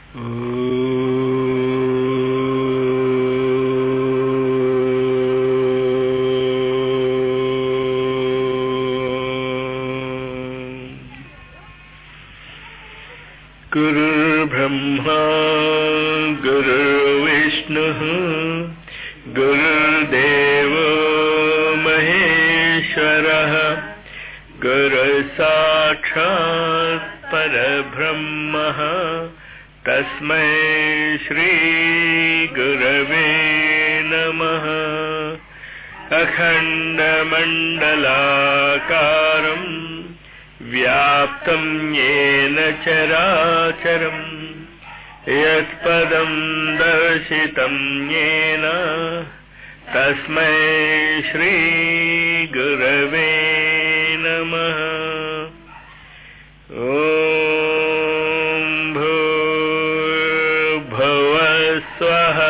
गुरुर्ब्रह्मा गुरुर्विष्णुः गुरुर्देवो महेश्वरः गुरुसाक्षात् परब्रह्मः तस्मै श्रीगुरवे नमः अखण्डमण्डलाकारम् व्याप्तं येन चराचरम् यत्पदं दर्शितं येन तस्मै श्रीगुरवे नमः ॐ भूर्भुवस्वः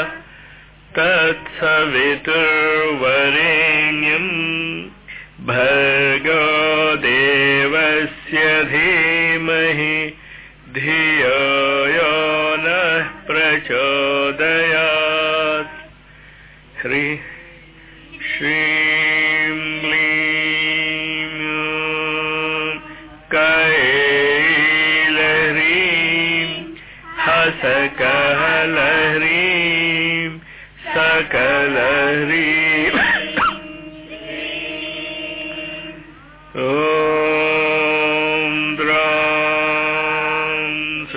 तत्सवितुर्वरेण्यम् भर्गो देवस्य धीमहि धियो यो नः प्रचोदयात् ह्री श्रीं क्लीं कैलह्रीं हसकलह्रीं सकलह्रीं ॐ द्रां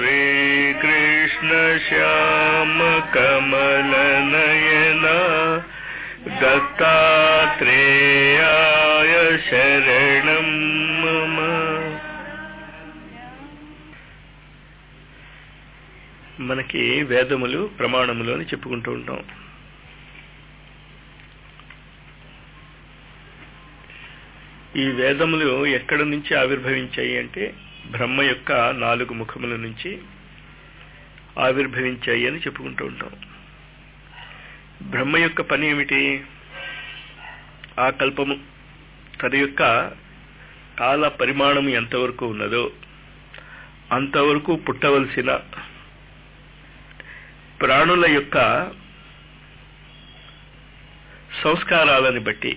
श्रीकृष्णश्यामकमलनयना दत्तात्रेयाय शरणं मम మనకి వేదములు ప్రమాణములు అని చెప్పుకుంటూ ఉంటాం ఈ వేదములు ఎక్కడి నుంచి ఆవిర్భవించాయి అంటే బ్రహ్మ యొక్క నాలుగు ముఖముల నుంచి ఆవిర్భవించాయి అని చెప్పుకుంటూ ఉంటాం బ్రహ్మ యొక్క పని ఏమిటి ఆ కల్పము తన యొక్క కాల పరిమాణం ఎంతవరకు ఉన్నదో అంతవరకు పుట్టవలసిన ప్రాణుల యొక్క సంస్కారాలని బట్టి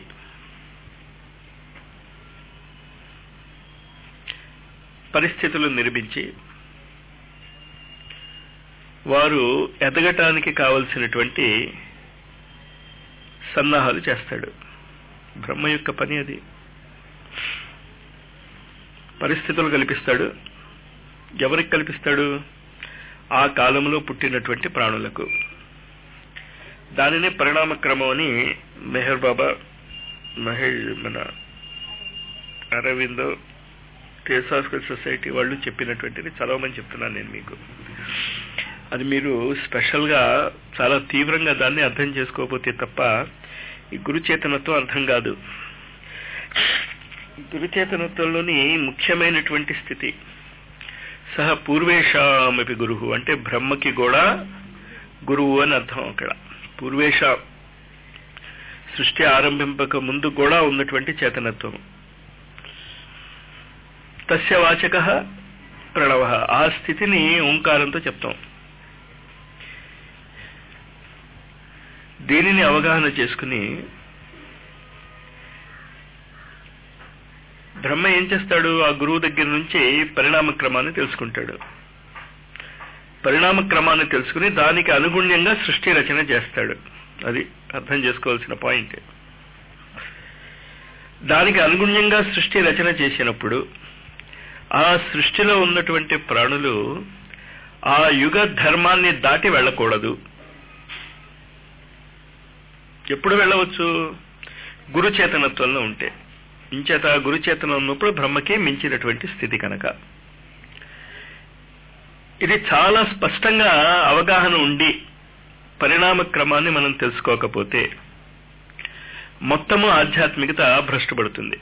పరిస్థితులు నిర్మించి వారు ఎదగటానికి కావలసినటువంటి సన్నాహాలు చేస్తాడు బ్రహ్మ యొక్క పని అది పరిస్థితులు కల్పిస్తాడు ఎవరికి కల్పిస్తాడు ఆ కాలంలో పుట్టినటువంటి ప్రాణులకు దానినే పరిణామ క్రమం అని మెహర్ బాబా మహేష్ మన అరవిందో థియోసాఫికల్ సొసైటీ వాళ్ళు చెప్పినటువంటిది చదవమని చెప్తున్నాను నేను మీకు అది మీరు స్పెషల్గా చాలా తీవ్రంగా దాన్ని అర్థం చేసుకోకపోతే తప్ప ఈ గురుచేతనత్వం అర్థం కాదు గురుచేతనత్వంలోని ముఖ్యమైనటువంటి స్థితి సహ పూర్వేషామపి గురువు అంటే బ్రహ్మకి కూడా గురువు అని అర్థం అక్కడ పూర్వేష సృష్టి ఆరంభింపక ముందు కూడా ఉన్నటువంటి చేతనత్వం తస్య వాచక ప్రణవ ఆ స్థితిని ఓంకారంతో చెప్తాం దీనిని అవగాహన చేసుకుని బ్రహ్మ ఏం చేస్తాడు ఆ గురువు దగ్గర నుంచి పరిణామ క్రమాన్ని తెలుసుకుంటాడు పరిణామ క్రమాన్ని తెలుసుకుని దానికి అనుగుణ్యంగా సృష్టి రచన చేస్తాడు అది అర్థం చేసుకోవాల్సిన పాయింట్ దానికి అనుగుణ్యంగా సృష్టి రచన చేసినప్పుడు ఆ సృష్టిలో ఉన్నటువంటి ప్రాణులు ఆ యుగ ధర్మాన్ని దాటి వెళ్ళకూడదు ఎప్పుడు వెళ్ళవచ్చు గురుచేతనత్వంలో ఉంటే ఇంచేత గురుచేతనం ఉన్నప్పుడు బ్రహ్మకి మించినటువంటి స్థితి కనుక ఇది చాలా స్పష్టంగా అవగాహన ఉండి పరిణామ క్రమాన్ని మనం తెలుసుకోకపోతే మొత్తము ఆధ్యాత్మికత భ్రష్టుపడుతుంది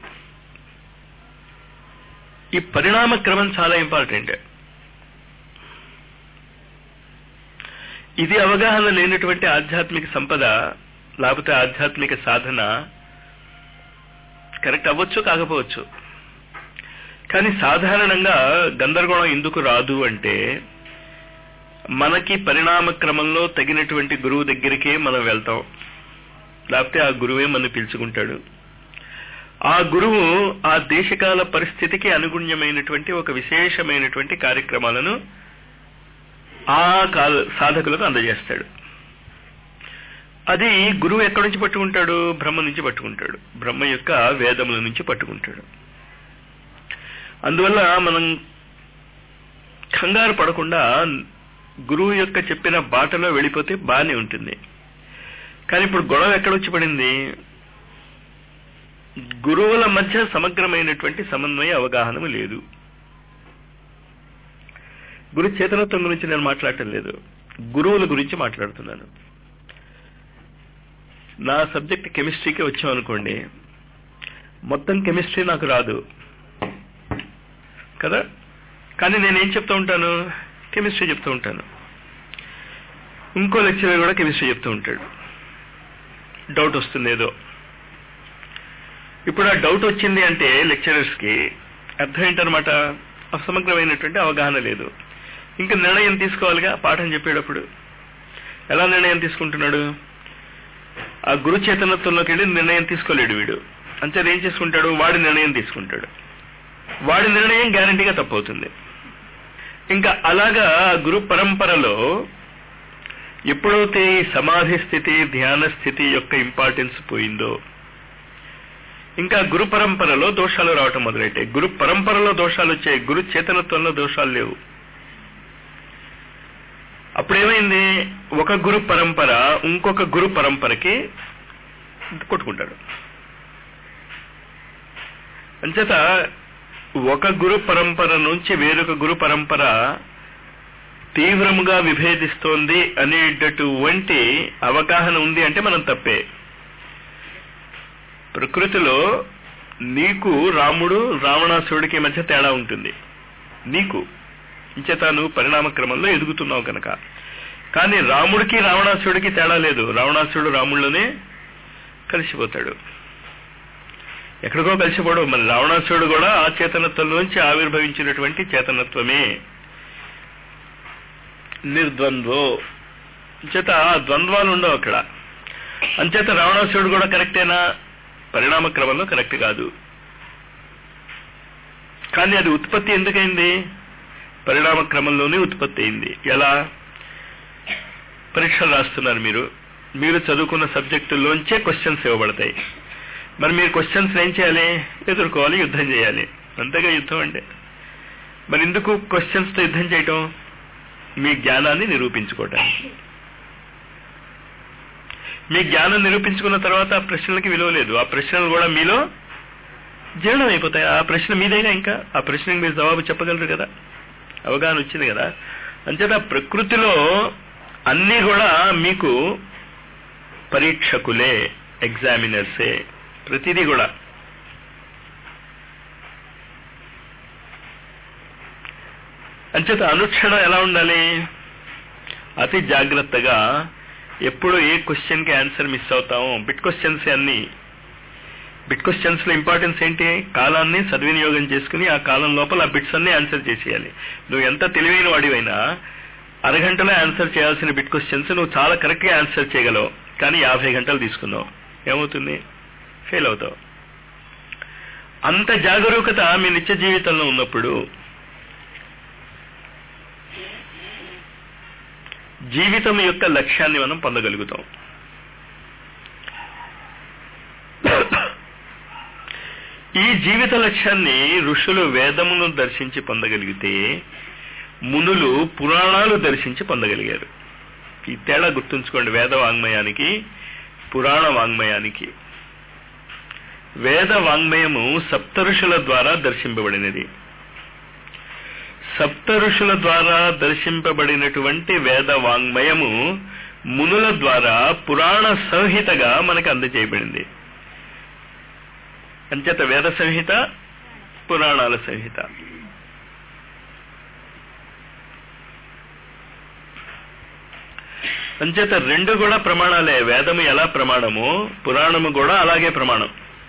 ఈ పరిణామ క్రమం చాలా ఇంపార్టెంట్ ఇది అవగాహన లేనటువంటి ఆధ్యాత్మిక సంపద లేకపోతే ఆధ్యాత్మిక సాధన కరెక్ట్ అవ్వచ్చు కాకపోవచ్చు కానీ సాధారణంగా గందరగోళం ఎందుకు రాదు అంటే మనకి పరిణామ క్రమంలో తగినటువంటి గురువు దగ్గరికే మనం వెళ్తాం లేకపోతే ఆ గురువే మనం పిలుచుకుంటాడు ఆ గురువు ఆ దేశకాల పరిస్థితికి అనుగుణ్యమైనటువంటి ఒక విశేషమైనటువంటి కార్యక్రమాలను ఆ కాల సాధకులకు అందజేస్తాడు అది గురువు ఎక్కడి నుంచి పట్టుకుంటాడు బ్రహ్మ నుంచి పట్టుకుంటాడు బ్రహ్మ యొక్క వేదముల నుంచి పట్టుకుంటాడు అందువల్ల మనం కంగారు పడకుండా గురువు యొక్క చెప్పిన బాటలో వెళ్ళిపోతే బానే ఉంటుంది కానీ ఇప్పుడు గొడవ ఎక్కడొచ్చి పడింది గురువుల మధ్య సమగ్రమైనటువంటి సమన్వయ అవగాహన లేదు గురు చేతనత్వం గురించి నేను మాట్లాడటం లేదు గురువుల గురించి మాట్లాడుతున్నాను నా సబ్జెక్ట్ కెమిస్ట్రీకి వచ్చామనుకోండి మొత్తం కెమిస్ట్రీ నాకు రాదు కదా కానీ నేనేం చెప్తూ ఉంటాను కెమిస్ట్రీ చెప్తూ ఉంటాను ఇంకో లెక్చరర్ కూడా కెమిస్ట్రీ చెప్తూ ఉంటాడు డౌట్ వస్తుంది ఏదో ఇప్పుడు ఆ డౌట్ వచ్చింది అంటే లెక్చరర్స్ కి అర్థం ఏంటనమాట అసమగ్రమైనటువంటి అవగాహన లేదు ఇంకా నిర్ణయం తీసుకోవాలిగా పాఠం చెప్పేటప్పుడు ఎలా నిర్ణయం తీసుకుంటున్నాడు ఆ గురు చేతనత్వంలోకి వెళ్ళి నిర్ణయం తీసుకోలేడు వీడు అంతే ఏం చేసుకుంటాడు వాడి నిర్ణయం తీసుకుంటాడు వాడి నిర్ణయం గ్యారంటీగా తప్పవుతుంది ఇంకా అలాగా గురు పరంపరలో ఎప్పుడైతే ఈ సమాధి స్థితి ధ్యాన స్థితి యొక్క ఇంపార్టెన్స్ పోయిందో ఇంకా గురు పరంపరలో దోషాలు రావటం మొదలెట్టాయి గురు పరంపరలో దోషాలు వచ్చాయి గురు చేతనత్వంలో దోషాలు లేవు అప్పుడేమైంది ఒక గురు పరంపర ఇంకొక గురు పరంపరకి కొట్టుకుంటాడు అంచేత ఒక గురు పరంపర నుంచి వేరొక గురు పరంపర తీవ్రముగా విభేదిస్తోంది అనేటటువంటి అవగాహన ఉంది అంటే మనం తప్పే ప్రకృతిలో నీకు రాముడు రావణాసురుడికి మధ్య తేడా ఉంటుంది నీకు ఇంచేత నువ్వు పరిణామ క్రమంలో ఎదుగుతున్నావు కనుక కానీ రాముడికి రావణాసురుడికి తేడా లేదు రావణాసురుడు రాముడిలోనే కలిసిపోతాడు ఎక్కడికో కలిసిపోడు మరి రావణాసురుడు కూడా ఆ చేతనత్వంలోంచి ఆవిర్భవించినటువంటి చేతనత్వమే నిర్ద్వంద్వో చేత ద్వంద్వాలు ఉండవు అక్కడ అంచేత రావణాసురుడు కూడా కరెక్టేనా పరిణామ క్రమంలో కరెక్ట్ కాదు కానీ అది ఉత్పత్తి ఎందుకైంది పరిణామ క్రమంలోనే ఉత్పత్తి అయింది ఎలా పరీక్షలు రాస్తున్నారు మీరు మీరు చదువుకున్న సబ్జెక్టుల్లోంచే క్వశ్చన్స్ ఇవ్వబడతాయి మరి మీరు క్వశ్చన్స్ ఏం చేయాలి ఎదుర్కోవాలి యుద్ధం చేయాలి అంతేగా యుద్ధం అంటే మరి ఎందుకు క్వశ్చన్స్ తో యుద్ధం చేయటం మీ జ్ఞానాన్ని నిరూపించుకోవటానికి మీ జ్ఞానం నిరూపించుకున్న తర్వాత ఆ ప్రశ్నలకి విలువ లేదు ఆ ప్రశ్నలు కూడా మీలో జీర్ణం అయిపోతాయి ఆ ప్రశ్న మీదేగా ఇంకా ఆ ప్రశ్నకి మీరు జవాబు చెప్పగలరు కదా అవగాహన వచ్చింది కదా అంచేత ప్రకృతిలో అన్నీ కూడా మీకు పరీక్షకులే ఎగ్జామినర్సే ప్రతిదీ కూడా అంచేత అనుక్షణం ఎలా ఉండాలి అతి జాగ్రత్తగా ఎప్పుడు ఏ క్వశ్చన్ కి ఆన్సర్ మిస్ అవుతామో బిట్ క్వశ్చన్స్ అన్ని బిట్ క్వశ్చన్స్ లో ఇంపార్టెన్స్ ఏంటి కాలాన్ని సద్వినియోగం చేసుకుని ఆ కాలం లోపల ఆ బిట్స్ అన్ని ఆన్సర్ చేసేయాలి నువ్వు ఎంత తెలివైన వాడివైనా అరగంటలో ఆన్సర్ చేయాల్సిన బిట్ క్వశ్చన్స్ నువ్వు చాలా కరెక్ట్ గా ఆన్సర్ చేయగలవు కానీ యాభై గంటలు తీసుకున్నావు ఏమవుతుంది ఫెయిల్ అవుతావు అంత జాగరూకత మీ నిత్య జీవితంలో ఉన్నప్పుడు జీవితం యొక్క లక్ష్యాన్ని మనం పొందగలుగుతాం ఈ జీవిత లక్ష్యాన్ని ఋషులు వేదమును దర్శించి పొందగలిగితే మునులు పురాణాలు దర్శించి పొందగలిగారు ఈ తేడా గుర్తుంచుకోండి వేద వాంగ్మయానికి పురాణ వాంగ్మయానికి వేద వాంగ్మయము సప్త ఋషుల ద్వారా దర్శింపబడినది సప్త ఋషుల ద్వారా దర్శింపబడినటువంటి వేద వాంగ్మయము మునుల ద్వారా పురాణ సంహితగా మనకు అందజేయబడింది అంచేత వేద సంహిత పురాణాల సంహిత అంచేత రెండు కూడా ప్రమాణాలే వేదము ఎలా ప్రమాణము పురాణము కూడా అలాగే ప్రమాణం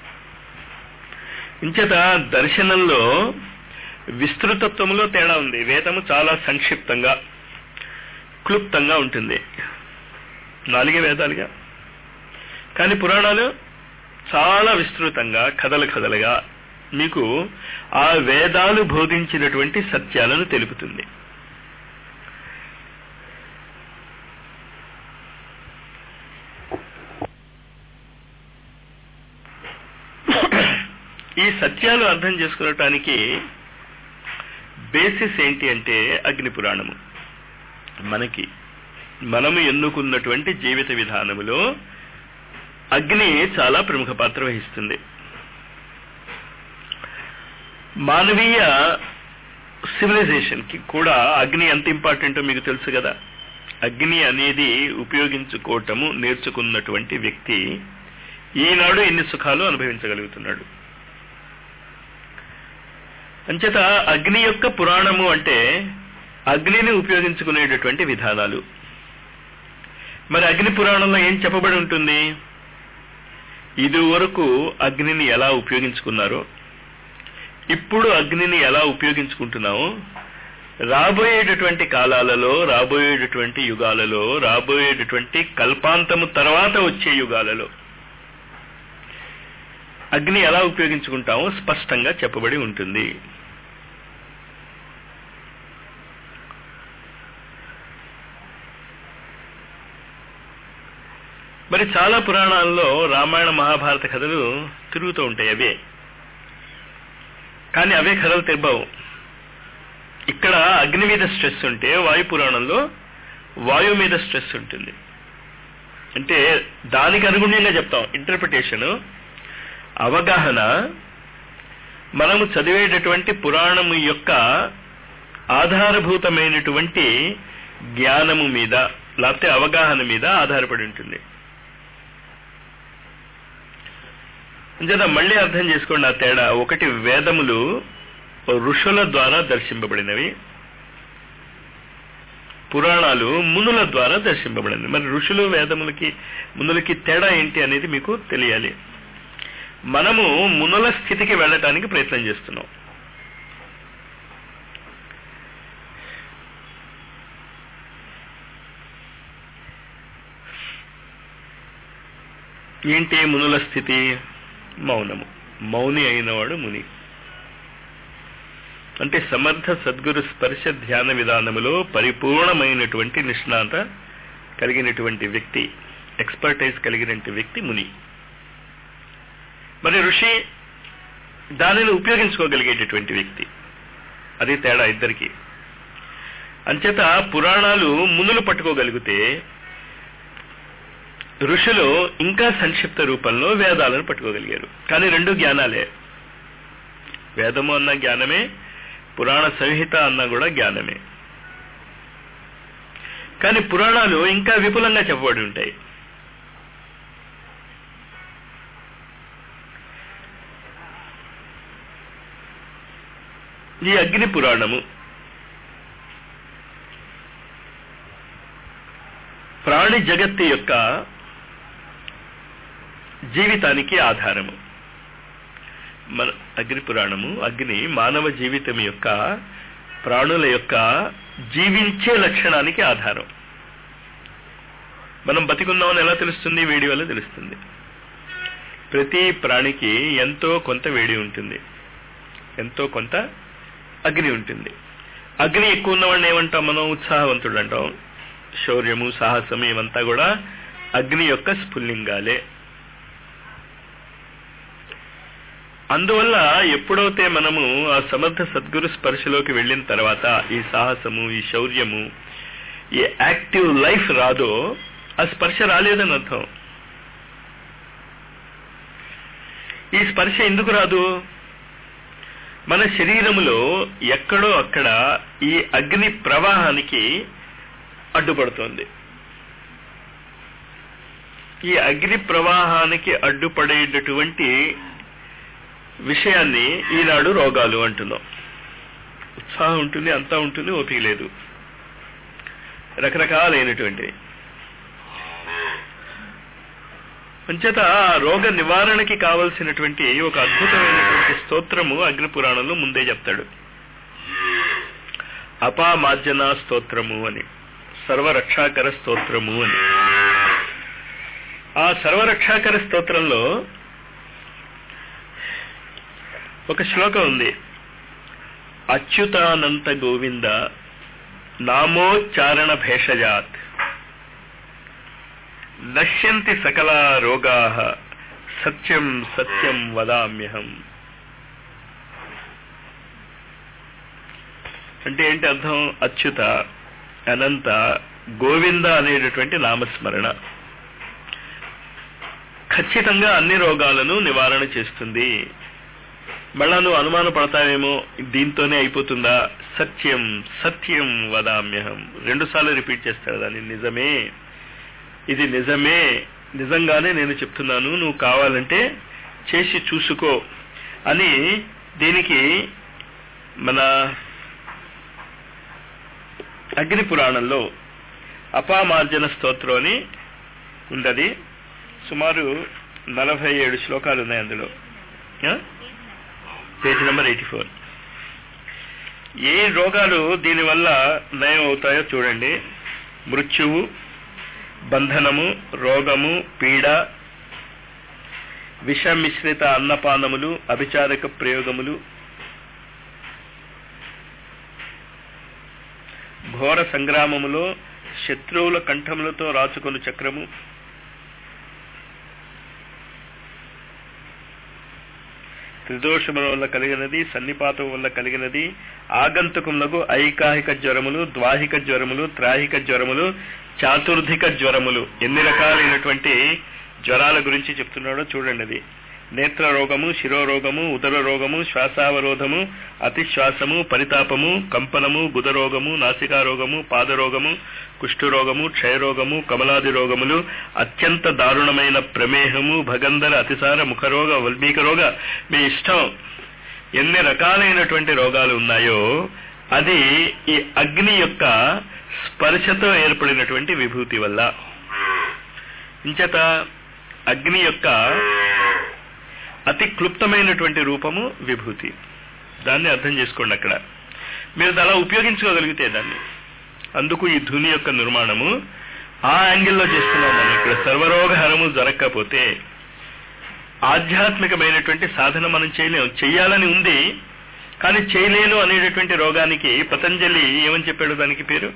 ఇంచేత దర్శనంలో విస్తృతత్వంలో తేడా ఉంది వేదము చాలా సంక్షిప్తంగా క్లుప్తంగా ఉంటుంది నాలుగే వేదాలుగా కానీ పురాణాలు చాలా విస్తృతంగా కథలు కథలుగా మీకు ఆ వేదాలు బోధించినటువంటి సత్యాలను తెలుపుతుంది ఈ సత్యాలు అర్థం చేసుకోవటానికి బేసిస్ ఏంటి అంటే అగ్ని పురాణము మనకి మనము ఎన్నుకున్నటువంటి జీవిత విధానములో అగ్ని చాలా ప్రముఖ పాత్ర వహిస్తుంది మానవీయ సివిలైజేషన్ కి కూడా అగ్ని ఎంత ఇంపార్టెంటో మీకు తెలుసు కదా అగ్ని అనేది ఉపయోగించుకోవటము నేర్చుకున్నటువంటి వ్యక్తి ఈనాడు ఎన్ని సుఖాలు అనుభవించగలుగుతున్నాడు అంచేత అగ్ని యొక్క పురాణము అంటే అగ్నిని ఉపయోగించుకునేటటువంటి విధానాలు మరి అగ్ని పురాణంలో ఏం చెప్పబడి ఉంటుంది ఇదివరకు అగ్నిని ఎలా ఉపయోగించుకున్నారో ఇప్పుడు అగ్నిని ఎలా ఉపయోగించుకుంటున్నామో రాబోయేటటువంటి కాలాలలో రాబోయేటటువంటి యుగాలలో రాబోయేటటువంటి కల్పాంతము తర్వాత వచ్చే యుగాలలో అగ్ని ఎలా ఉపయోగించుకుంటామో స్పష్టంగా చెప్పబడి ఉంటుంది మరి చాలా పురాణాల్లో రామాయణ మహాభారత కథలు తిరుగుతూ ఉంటాయి అవే కానీ అవే కథలు తెబ్బవు ఇక్కడ అగ్ని మీద స్ట్రెస్ ఉంటే వాయు పురాణంలో వాయు మీద స్ట్రెస్ ఉంటుంది అంటే దానికి అనుగుణంగా చెప్తాం ఇంటర్ప్రిటేషన్ అవగాహన మనము చదివేటటువంటి పురాణము యొక్క ఆధారభూతమైనటువంటి జ్ఞానము మీద లేకపోతే అవగాహన మీద ఆధారపడి ఉంటుంది అంచేత మళ్ళీ అర్థం చేసుకోండి ఆ తేడా ఒకటి వేదములు ఋషుల ద్వారా దర్శింపబడినవి పురాణాలు మునుల ద్వారా దర్శింపబడింది మరి ఋషులు వేదములకి మునులకి తేడా ఏంటి అనేది మీకు తెలియాలి మనము మునుల స్థితికి వెళ్ళటానికి ప్రయత్నం చేస్తున్నాం ఏంటి మునుల స్థితి మౌనము మౌని అయినవాడు ముని అంటే సమర్థ సద్గురు స్పర్శ ధ్యాన విధానములో పరిపూర్ణమైనటువంటి నిష్ణాత కలిగినటువంటి వ్యక్తి ఎక్స్పర్టైజ్ కలిగినటువంటి వ్యక్తి ముని మరి ఋషి దానిని ఉపయోగించుకోగలిగేటటువంటి వ్యక్తి అది తేడా ఇద్దరికి అంచేత పురాణాలు మునులు పట్టుకోగలిగితే ఋషులు ఇంకా సంక్షిప్త రూపంలో వేదాలను పట్టుకోగలిగారు కానీ రెండు జ్ఞానాలే వేదము అన్న జ్ఞానమే పురాణ సంహిత అన్న కూడా జ్ఞానమే కానీ పురాణాలు ఇంకా విపులంగా చెప్పబడి ఉంటాయి ఈ అగ్ని పురాణము ప్రాణి జగత్తు యొక్క జీవితానికి ఆధారము మన అగ్ని పురాణము అగ్ని మానవ జీవితం యొక్క ప్రాణుల యొక్క జీవించే లక్షణానికి ఆధారం మనం బతికున్నామని ఎలా తెలుస్తుంది వేడి వల్ల తెలుస్తుంది ప్రతి ప్రాణికి ఎంతో కొంత వేడి ఉంటుంది ఎంతో కొంత అగ్ని ఉంటుంది అగ్ని ఎక్కువ ఉన్నవాడిని ఏమంటాం మనం ఉత్సాహవంతుడు అంటాం శౌర్యము సాహసము ఇవంతా కూడా అగ్ని యొక్క స్ఫుల్లింగాలే అందువల్ల ఎప్పుడైతే మనము ఆ సమర్థ సద్గురు స్పర్శలోకి వెళ్ళిన తర్వాత ఈ సాహసము ఈ శౌర్యము ఈ యాక్టివ్ లైఫ్ రాదో ఆ స్పర్శ రాలేదని అర్థం ఈ స్పర్శ ఎందుకు రాదు మన శరీరములో ఎక్కడో అక్కడ ఈ అగ్ని ప్రవాహానికి అడ్డుపడుతోంది ఈ అగ్ని ప్రవాహానికి అడ్డుపడేటటువంటి విషయాన్ని ఈనాడు రోగాలు అంటున్నాం ఉత్సాహం ఉంటుంది అంతా ఉంటుంది ఓపిక లేదు రకరకాలైనటువంటి అంచేత ఆ రోగ నివారణకి కావలసినటువంటి ఒక అద్భుతమైనటువంటి స్తోత్రము అగ్ని పురాణంలో ముందే చెప్తాడు అపామార్జన స్తోత్రము అని సర్వరక్షాకర స్తోత్రము అని ఆ సర్వరక్షాకర స్తోత్రంలో ఒక శ్లోకం ఉంది అచ్యుతానంత గోవింద నామోచ్చారణ భేషజాత్ నశ్యంతి సకల రోగా సత్యం సత్యం వదామ్యహం అంటే ఏంటి అర్థం అచ్యుత అనంత గోవింద అనేటటువంటి నామస్మరణ ఖచ్చితంగా అన్ని రోగాలను నివారణ చేస్తుంది మళ్ళా నువ్వు అనుమాన పడతావేమో దీంతోనే అయిపోతుందా సత్యం సత్యం వదామ్యహం రెండు సార్లు రిపీట్ చేస్తాడు దాన్ని నిజమే ఇది నిజమే నిజంగానే నేను చెప్తున్నాను నువ్వు కావాలంటే చేసి చూసుకో అని దీనికి మన అగ్ని పురాణంలో అపామార్జన స్తోత్రం అని ఉండది సుమారు నలభై ఏడు శ్లోకాలు ఉన్నాయి అందులో పేజ్ నెంబర్ ఎయిటీ ఫోర్ ఏ రోగాలు దీనివల్ల నయం అవుతాయో చూడండి మృత్యువు బంధనము రోగము పీడ విషమిశ్రిత అన్నపానములు అభిచారక ప్రయోగములు ఘోర సంగ్రామములో శత్రువుల కంఠములతో రాచుకొను చక్రము త్రిదోషముల వల్ల కలిగినది సన్నిపాతం వల్ల కలిగినది ఆగంతుకములకు ఐకాహిక జ్వరములు ద్వాహిక జ్వరములు త్రాహిక జ్వరములు చాతుర్ధిక జ్వరములు ఎన్ని రకాలైనటువంటి జ్వరాల గురించి చెప్తున్నాడో చూడండి అది నేత్ర రోగము శిరోరోగము ఉదర రోగము శ్వాసావరోధము అతిశ్వాసము పరితాపము కంపనము గుదరోగము నాసికారోగము పాదరోగము కుష్ఠురోగము క్షయరోగము కమలాది రోగములు అత్యంత దారుణమైన ప్రమేహము భగంధర అతిసార ముఖరోగ వల్మీక రోగ మీ ఇష్టం ఎన్ని రకాలైనటువంటి రోగాలు ఉన్నాయో అది ఈ అగ్ని యొక్క స్పర్శతో ఏర్పడినటువంటి విభూతి వల్ల ఇంచేత అగ్ని యొక్క అతి క్లుప్తమైనటువంటి రూపము విభూతి దాన్ని అర్థం చేసుకోండి అక్కడ మీరు అలా ఉపయోగించుకోగలిగితే దాన్ని అందుకు ఈ ధుని యొక్క నిర్మాణము ఆ యాంగిల్లో చేస్తున్నాం మనం ఇక్కడ సర్వరోగహరము జరగకపోతే ఆధ్యాత్మికమైనటువంటి సాధన మనం చేయలేము చెయ్యాలని ఉంది కానీ చేయలేను అనేటటువంటి రోగానికి పతంజలి ఏమని చెప్పాడు దానికి పేరు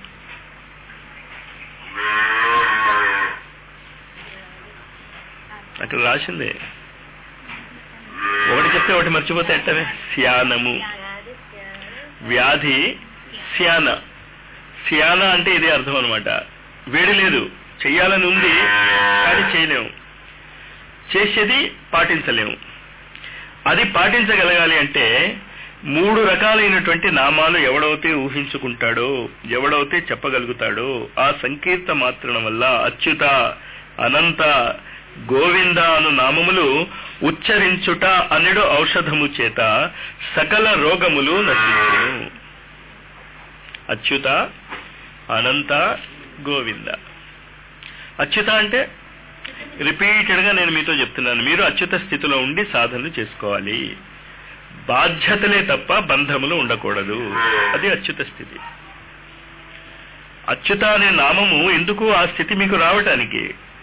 అక్కడ రాసిందే ఒకటి చెప్తే ఒకటి మర్చిపోతే ఎట్టనే శ్యానము వ్యాధి శ్యాన శ్యాన అంటే ఇదే అర్థం అనమాట వేడి లేదు చెయ్యాలని ఉంది కానీ చేయలేము చేసేది పాటించలేము అది పాటించగలగాలి అంటే మూడు రకాలైనటువంటి నామాలు ఎవడైతే ఊహించుకుంటాడో ఎవడైతే చెప్పగలుగుతాడో ఆ సంకీర్త మాత్రం వల్ల అచ్యుత అనంత గోవింద అను నామములు ఉచ్చరించుట అనడు ఔషధము చేత సకల రోగములు నశించును అచ్యుత అనంత గోవింద అచ్యుత అంటే రిపీటెడ్ గా నేను మీతో చెప్తున్నాను మీరు అచ్యుత స్థితిలో ఉండి సాధనలు చేసుకోవాలి బాధ్యతలే తప్ప బంధములు ఉండకూడదు అది అచ్యుత స్థితి అచ్యుత అనే నామము ఎందుకు ఆ స్థితి మీకు రావటానికి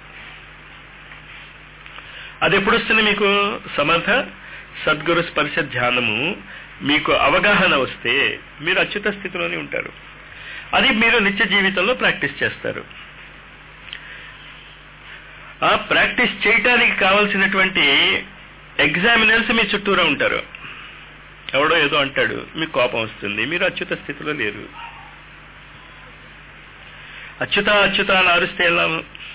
అది ఎప్పుడు వస్తుంది మీకు సమర్థ సద్గురు స్పర్శ ధ్యానము మీకు అవగాహన వస్తే మీరు అచ్యుత స్థితిలోనే ఉంటారు అది మీరు నిత్య జీవితంలో ప్రాక్టీస్ చేస్తారు ఆ ప్రాక్టీస్ చేయటానికి కావలసినటువంటి ఎగ్జామినర్స్ మీ చుట్టూరా ఉంటారు ఎవడో ఏదో అంటాడు మీకు కోపం వస్తుంది మీరు అచ్యుత స్థితిలో లేరు అచ్యుత అచ్యుత అని అరిస్తే ఎలా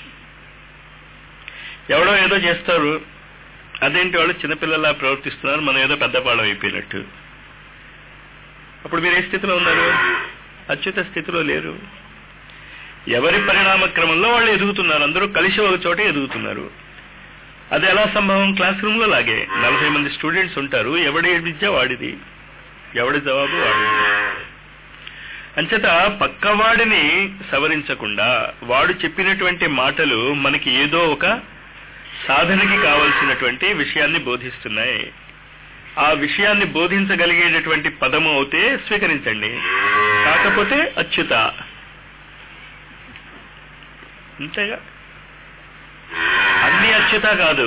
ఎవడో ఏదో చేస్తారు అదేంటి వాళ్ళు చిన్నపిల్లలా ప్రవర్తిస్తున్నారు మనం ఏదో పెద్దపాళం అయిపోయినట్టు అప్పుడు మీరు ఏ స్థితిలో ఉన్నారు అచ్యుత స్థితిలో లేరు ఎవరి పరిణామ క్రమంలో వాళ్ళు ఎదుగుతున్నారు అందరూ కలిసి ఒక చోట ఎదుగుతున్నారు అది ఎలా సంభవం క్లాస్ రూమ్ లో లాగే నలభై మంది స్టూడెంట్స్ ఉంటారు ఎవడి విద్య వాడిది ఎవడి జవాబు వాడిది అంచేత పక్కవాడిని సవరించకుండా వాడు చెప్పినటువంటి మాటలు మనకి ఏదో ఒక సాధనకి కావలసినటువంటి విషయాన్ని బోధిస్తున్నాయి ఆ విషయాన్ని బోధించగలిగేటటువంటి పదము అవుతే స్వీకరించండి కాకపోతే అచ్యుత అంతేగా అన్ని అచ్యుత కాదు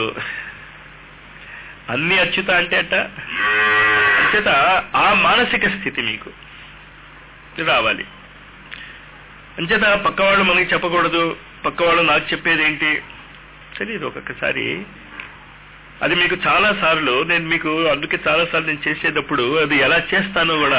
అన్ని అచ్యుత అంటే అట్ట అంచేత ఆ మానసిక స్థితి మీకు రావాలి అంచేత పక్కవాళ్ళు మనకి చెప్పకూడదు పక్కవాళ్ళు నాకు చెప్పేది ఏంటి తెలియదు ఒక్కొక్కసారి అది మీకు చాలా సార్లు నేను మీకు అందుకే చాలా సార్లు నేను చేసేటప్పుడు అది ఎలా చేస్తానో కూడా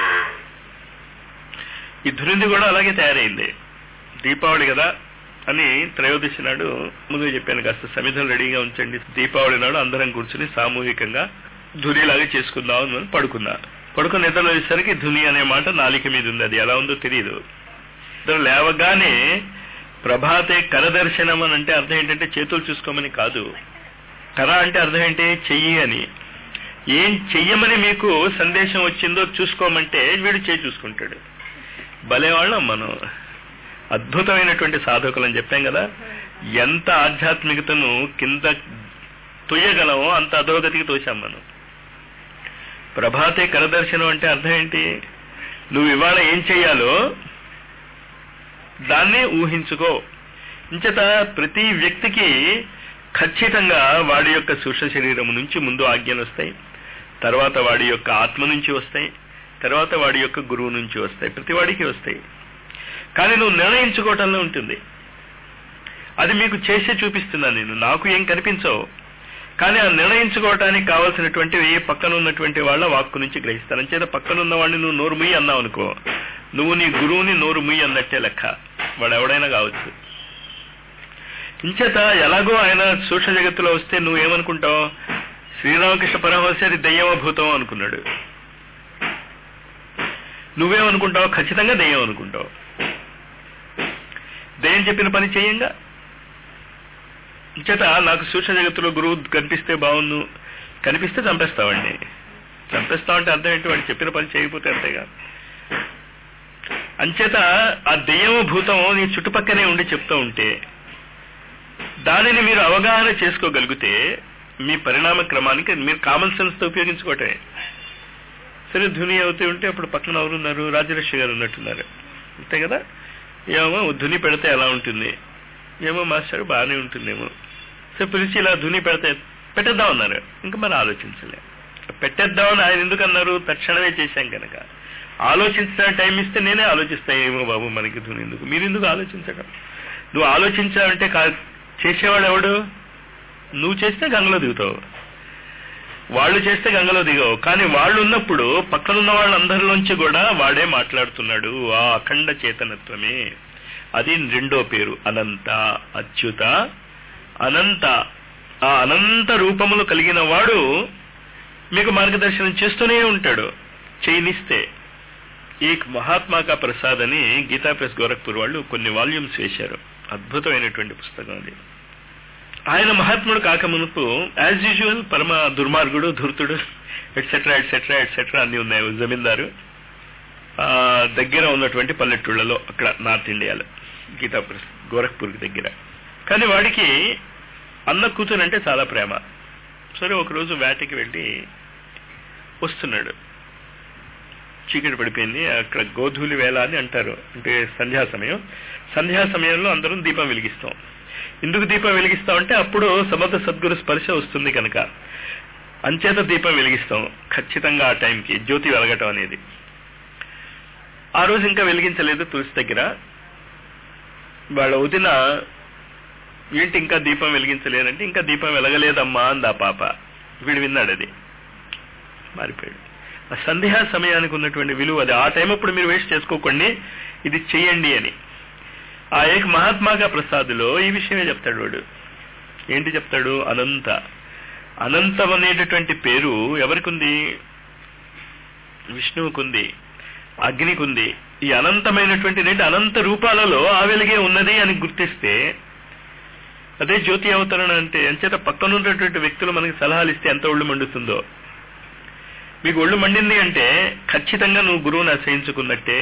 ఈ ధునిది కూడా అలాగే తయారైంది దీపావళి కదా అని త్రయోదశి నాడు ముందుగా చెప్పాను కాస్త సమిధలు రెడీగా ఉంచండి దీపావళి నాడు అందరం కూర్చుని సామూహికంగా ధునిలాగా చేసుకుందాం అని పడుకున్నా పడుకుని నిద్రలో వచ్చేసరికి ధుని అనే మాట నాలిక మీద ఉంది అది ఎలా ఉందో తెలియదు నిద్ర లేవగానే ప్రభాతే కరదర్శనం అని అంటే అర్థం ఏంటంటే చేతులు చూసుకోమని కాదు కర అంటే అర్థం ఏంటి చెయ్యి అని ఏం చెయ్యమని మీకు సందేశం వచ్చిందో చూసుకోమంటే వీడు చేయి చూసుకుంటాడు భలేవాళ్ళం మనం అద్భుతమైనటువంటి సాధకులు అని చెప్పాం కదా ఎంత ఆధ్యాత్మికతను కింద తొయ్యగలమో అంత అధోగతికి తోశాం మనం ప్రభాతే కరదర్శనం అంటే అర్థం ఏంటి నువ్వు ఇవాళ ఏం చెయ్యాలో దాన్ని ఊహించుకో ఇంచేత ప్రతి వ్యక్తికి ఖచ్చితంగా వాడి యొక్క సూక్ష్మ శరీరం నుంచి ముందు ఆజ్ఞలు వస్తాయి తర్వాత వాడి యొక్క ఆత్మ నుంచి వస్తాయి తర్వాత వాడి యొక్క గురువు నుంచి వస్తాయి ప్రతి వాడికి వస్తాయి కానీ నువ్వు నిర్ణయించుకోవటంలో ఉంటుంది అది మీకు చేసే చూపిస్తున్నా నేను నాకు ఏం కనిపించవు కానీ ఆ నిర్ణయించుకోవటానికి కావాల్సినటువంటివి పక్కన ఉన్నటువంటి వాళ్ళ వాక్కు నుంచి గ్రహిస్తాను అంచేత పక్కన ఉన్న వాడిని నువ్వు నోరు ముయ్యి అన్నావు అనుకో నువ్వు నీ గురువుని నోరు ముయ్యి అన్నట్టే లెక్క వాడు ఎవడైనా కావచ్చు ఇంచేత ఎలాగో ఆయన సూక్ష్మ జగత్తులో వస్తే నువ్వేమనుకుంటావు శ్రీరామకృష్ణ పరమహంసరి దయ్యమ భూతం అనుకున్నాడు నువ్వేమనుకుంటావు ఖచ్చితంగా దెయ్యం అనుకుంటావు దెయ్యం చెప్పిన పని చేయంగా చేత నాకు సూక్ష్మ జగత్తులో గురువు కనిపిస్తే బాగుండు కనిపిస్తే చంపేస్తావండి చంపేస్తావంటే అర్థం ఏంటి వాడు చెప్పిన పని చేయకపోతే అంతేగా అంచేత ఆ దెయ్యము భూతము నీ చుట్టుపక్కనే ఉండి చెప్తూ ఉంటే దానిని మీరు అవగాహన చేసుకోగలిగితే మీ పరిణామ క్రమానికి మీరు కామన్ సెన్స్ తో ఉపయోగించుకోవటమే సరే ధుని అవుతూ ఉంటే అప్పుడు పక్కన ఎవరున్నారు రాజలక్ష్మి గారు ఉన్నట్టున్నారు అంతే కదా ఏమో ధుని పెడితే ఎలా ఉంటుంది ఏమో మాస్టర్ బాగానే ఉంటుందేమో సో పిలిచి ఇలా ధుని పెడితే పెట్టేద్దాం అన్నారు ఇంకా మరి ఆలోచించలే పెట్టేద్దామని ఆయన ఎందుకు అన్నారు తక్షణమే చేశాం కనుక ఆలోచించడానికి టైం ఇస్తే నేనే ఆలోచిస్తా ఏమో బాబు మనకి ధుని ఎందుకు మీరు ఎందుకు ఆలోచించడం నువ్వు ఆలోచించావంటే కా చేసేవాడు ఎవడు నువ్వు చేస్తే గంగలో దిగుతావు వాళ్ళు చేస్తే గంగలో దిగవు కానీ వాళ్ళు ఉన్నప్పుడు పక్కనున్న వాళ్ళందరిలోంచి కూడా వాడే మాట్లాడుతున్నాడు ఆ అఖండ చేతనత్వమే అది రెండో పేరు అనంత అచ్యుత అనంత ఆ అనంత రూపములు కలిగిన వాడు మీకు మార్గదర్శనం చేస్తూనే ఉంటాడు చేయనిస్తే ఈ మహాత్మా కా ప్రసాద్ అని గీతా ప్రెస్ గోరఖ్పూర్ వాళ్ళు కొన్ని వాల్యూమ్స్ వేశారు అద్భుతమైనటువంటి పుస్తకం అది ఆయన మహాత్ముడు కాక మునుపు యాజ్ యూజువల్ పరమ దుర్మార్గుడు ధూర్తుడు ఎట్సెట్రా ఎట్సెట్రా ఎట్సెట్రా అన్ని ఉన్నాయి జమీందారు ఆ దగ్గర ఉన్నటువంటి పల్లెటూళ్ళలో అక్కడ నార్త్ ఇండియాలో గీతా ప్రెస్ గోరఖ్పూర్కి దగ్గర కానీ వాడికి అన్న కూతురు అంటే చాలా ప్రేమ సరే ఒకరోజు వేటకి వెళ్ళి వస్తున్నాడు చీకటి పడిపోయింది అక్కడ గోధూలి వేళ అని అంటారు అంటే సంధ్యా సమయం సంధ్యా సమయంలో అందరం దీపం వెలిగిస్తాం ఎందుకు దీపం వెలిగిస్తాం అంటే అప్పుడు సమర్థ సద్గురు స్పర్శ వస్తుంది కనుక అంచేత దీపం వెలిగిస్తాం ఖచ్చితంగా ఆ టైంకి జ్యోతి వెలగటం అనేది ఆ రోజు ఇంకా వెలిగించలేదు తులసి దగ్గర వాళ్ళ వదిన ఏంటి ఇంకా దీపం వెలిగించలేదంటే ఇంకా దీపం వెలగలేదమ్మా అంది ఆ పాప వీడు విన్నాడు అది మారిపోయాడు ఆ సంధ్యా సమయానికి ఉన్నటువంటి విలువ అది ఆ టైం అప్పుడు మీరు వేస్ట్ చేసుకోకండి ఇది చెయ్యండి అని ఆ ఏక మహాత్మాగా ప్రసాదులో ఈ విషయమే చెప్తాడు వాడు ఏంటి చెప్తాడు అనంత అనంతం అనేటటువంటి పేరు ఎవరికుంది విష్ణువుకుంది అగ్నికుంది ఈ అనంతమైనటువంటి రెండు అనంత రూపాలలో ఆ వెలుగే ఉన్నది అని గుర్తిస్తే అదే జ్యోతి అవతరణ అంటే అంచేత పక్కనున్నటువంటి వ్యక్తులు మనకి సలహాలు ఇస్తే ఎంత ఒళ్ళు మండుతుందో మీకు ఒళ్ళు మండింది అంటే ఖచ్చితంగా నువ్వు గురువుని ఆశ్రయించుకున్నట్టే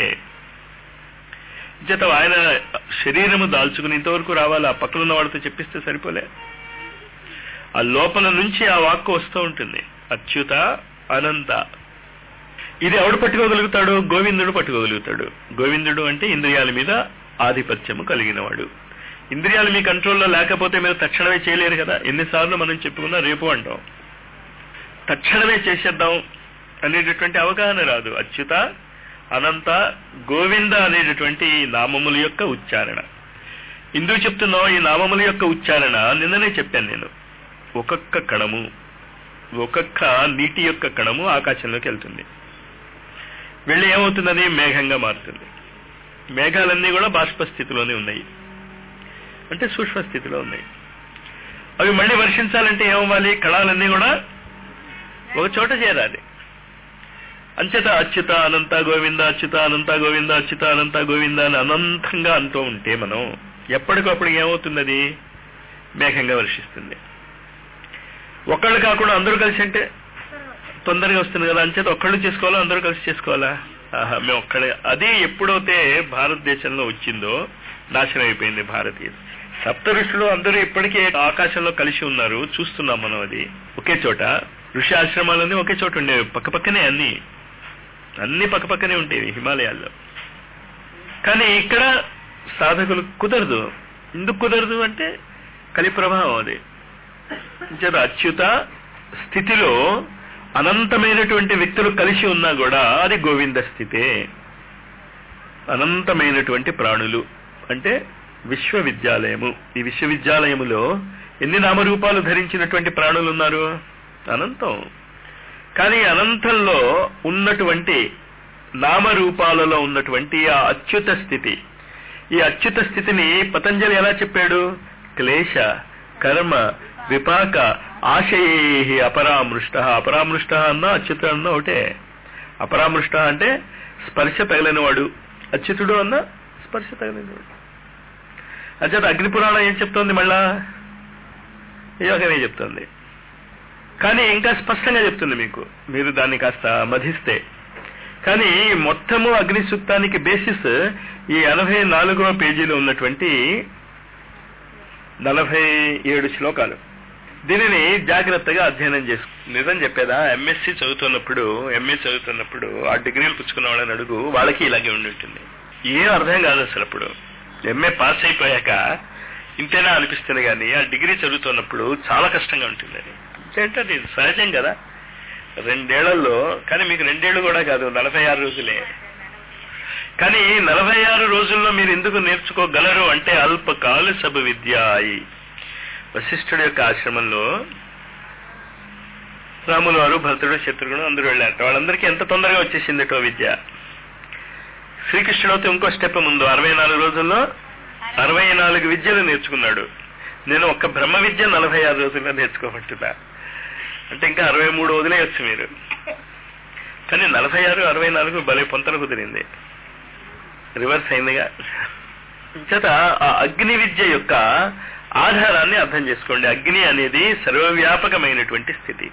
చేత ఆయన శరీరము దాల్చుకుని ఇంతవరకు రావాలి ఆ పక్కన ఉన్న వాడితో చెప్పిస్తే సరిపోలే ఆ లోపల నుంచి ఆ వాక్కు వస్తూ ఉంటుంది అచ్యుత అనంత ఇది ఎవడు పట్టుకోగలుగుతాడు గోవిందుడు పట్టుకోగలుగుతాడు గోవిందుడు అంటే ఇంద్రియాల మీద ఆధిపత్యము కలిగినవాడు ఇంద్రియాలు మీ కంట్రోల్లో లేకపోతే మీరు తక్షణమే చేయలేరు కదా ఎన్నిసార్లు మనం చెప్పుకున్నా రేపు అంటాం తక్షణమే చేసేద్దాం అనేటటువంటి అవగాహన రాదు అచ్యుత అనంత గోవింద అనేటటువంటి ఈ నామముల యొక్క ఉచ్చారణ ఎందుకు చెప్తున్నావు ఈ నామముల యొక్క ఉచ్చారణ నిన్ననే చెప్పాను నేను ఒక్కొక్క కణము ఒక్కొక్క నీటి యొక్క కణము ఆకాశంలోకి వెళ్తుంది వెళ్ళి ఏమవుతున్నది మేఘంగా మారుతుంది మేఘాలన్నీ కూడా బాష్ప స్థితిలోనే ఉన్నాయి అంటే సూక్ష్మ స్థితిలో ఉన్నాయి అవి మళ్ళీ వర్షించాలంటే ఏమవ్వాలి కళాలన్నీ కూడా ఒక చోట చేరాలి అంచేత అచ్యుత అనంత గోవింద అచ్యుత అనంత గోవింద అచ్యుత అనంత గోవింద అని అనంతంగా అంటూ ఉంటే మనం ఎప్పటికప్పుడు ఏమవుతున్నది మేఘంగా వర్షిస్తుంది ఒకళ్ళు కాకుండా అందరూ కలిసి అంటే తొందరగా వస్తుంది కదా అంచేత ఒక్కళ్ళు చేసుకోవాలా అందరూ కలిసి చేసుకోవాలా ఆహా మేము ఒక్కడే అది ఎప్పుడైతే భారతదేశంలో వచ్చిందో నాశనం అయిపోయింది భారతీయ సప్త ఋషులు అందరూ ఇప్పటికే ఆకాశంలో కలిసి ఉన్నారు చూస్తున్నాం మనం అది ఒకే చోట ఋషి ఆశ్రమాలన్నీ ఒకే చోట ఉండేవి పక్క పక్కనే అన్ని అన్ని పక్క పక్కనే ఉండేవి హిమాలయాల్లో కానీ ఇక్కడ సాధకులు కుదరదు ఎందుకు కుదరదు అంటే కలి ప్రభావం అది చేత అచ్యుత స్థితిలో అనంతమైనటువంటి వ్యక్తులు కలిసి ఉన్నా కూడా అది గోవింద స్థితే అనంతమైనటువంటి ప్రాణులు అంటే విశ్వవిద్యాలయము ఈ విశ్వవిద్యాలయములో ఎన్ని నామరూపాలు ధరించినటువంటి ప్రాణులు ఉన్నారు అనంతం కానీ అనంతంలో ఉన్నటువంటి నామరూపాలలో ఉన్నటువంటి ఆ అచ్యుత స్థితి ఈ అచ్యుత స్థితిని పతంజలి ఎలా చెప్పాడు క్లేశ కర్మ విపాక ఆశయే అపరామృష్ట అపరామృష్ట అన్న అచ్యుత అన్న ఒకటే అపరామృష్ట అంటే స్పర్శ తగలినవాడు అచ్యుతుడు అన్న స్పర్శ తగలినవాడు అంచేత అగ్నిపురాణం ఏం చెప్తోంది మళ్ళా యోగమే చెప్తోంది కానీ ఇంకా స్పష్టంగా చెప్తుంది మీకు మీరు దాన్ని కాస్త మధిస్తే కానీ మొత్తము అగ్ని సూక్తానికి బేసిస్ ఈ ఎనభై నాలుగవ పేజీలో ఉన్నటువంటి నలభై ఏడు శ్లోకాలు దీనిని జాగ్రత్తగా అధ్యయనం చేసు నిజం చెప్పేదా ఎంఎస్సి చదువుతున్నప్పుడు ఎంఏ చదువుతున్నప్పుడు ఆ డిగ్రీలు పుచ్చుకున్న వాళ్ళని అడుగు వాళ్ళకి ఇలాగే ఉండి ఉంటుంది ఏం అర్థం కాదు అసలు అప్పుడు ఎంఏ పాస్ అయిపోయాక ఇంతేనా అనిపిస్తుంది కానీ ఆ డిగ్రీ చదువుతున్నప్పుడు చాలా కష్టంగా ఉంటుంది అది అంటే అది సహజం కదా రెండేళ్లలో కానీ మీకు రెండేళ్లు కూడా కాదు నలభై ఆరు రోజులే కానీ నలభై ఆరు రోజుల్లో మీరు ఎందుకు నేర్చుకోగలరు అంటే అల్పకాల సభ విద్య అయి వశిష్ఠుడి యొక్క ఆశ్రమంలో రాములు వారు భరతుడు శత్రుఘ్నుడు అందరూ వెళ్ళారట వాళ్ళందరికీ ఎంత తొందరగా వచ్చేసిందిటో విద్య శ్రీకృష్ణుడు అయితే ఇంకో స్టెప్ ముందు అరవై నాలుగు రోజుల్లో అరవై నాలుగు విద్యలు నేర్చుకున్నాడు నేను ఒక్క బ్రహ్మ విద్య నలభై ఆరు రోజుల్లో నేర్చుకోబట్టుదా అంటే ఇంకా అరవై మూడు వదిలేయచ్చు మీరు కానీ నలభై ఆరు అరవై నాలుగు భలే పొంతన కుదిరింది రివర్స్ అయిందిగా చేత ఆ అగ్ని విద్య యొక్క ఆధారాన్ని అర్థం చేసుకోండి అగ్ని అనేది సర్వవ్యాపకమైనటువంటి స్థితి